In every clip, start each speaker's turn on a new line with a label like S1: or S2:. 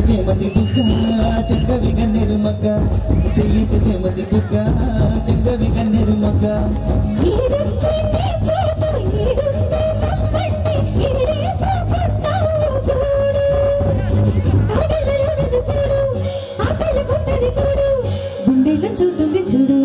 S1: చేమంది బుక్క చెక్కవి గన్నేరు మొక్క చెయ్యిస్తే చేమంది బుక్క చెక్కవి గన్నేరు మొక్క
S2: ఈడుంచి నీ చోటు ఈడుంది తప్పండి ఈడేసుకుంటావు చూడు కాడలలో నన్ను చూడు ఆకలి పుట్టని చూడు గుండెలో చుట్టుంది చూడు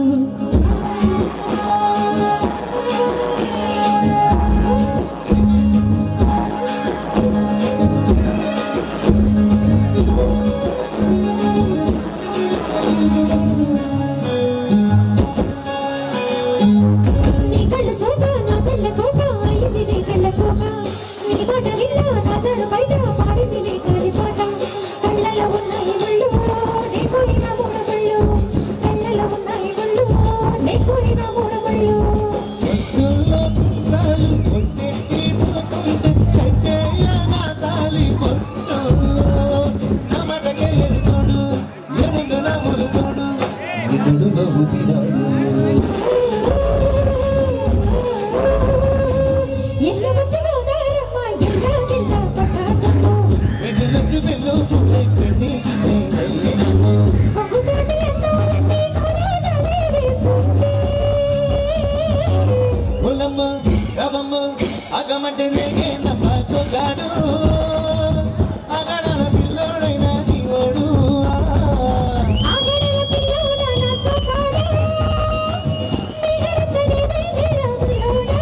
S2: నీ కళ్ళ సోక నా తెల్ల కోక అయింది నీ కళ్ళ కోక నీ మాట విన్నా నా జడ బయట పాడింది నీ కాలి పాట కళ్ళలో ఉన్నాయి ముళ్ళు నీ కోరిన మూడ ముళ్ళు కళ్ళలో ఉన్నాయి ముళ్ళు నీ కోరిన మూడ ముళ్ళు
S1: పొద్దుల్లో తాళి కొట్టెట్టి పోతుంటే కట్టేయ నా తాళి పొట్టు నమటకే ఎడుతోడు ఎడుగు నవ్వులు తోడు ఇతడు బహు పిరాడు
S2: ఎల్ల మంచిగా దారమ్మ ఎల్ల జిల్ల పట్టాకమ్మ
S1: వెన్నులొచ్చి వెళ్ళు పువ్వై పెట్టి గిన్నె
S2: కొగుదాటి ఎన్నో నీ కొలాదలే వేస్తుంది
S1: పొలమ్మ కవమ్మ అగమంటే నేగే నమ్మ సొగాడు అగడాల పిల్లోడైన నీవోడు
S2: ఆగడల పిల్లోడ నా సోకాడా నిహరతని బయలురా పిల్లోడా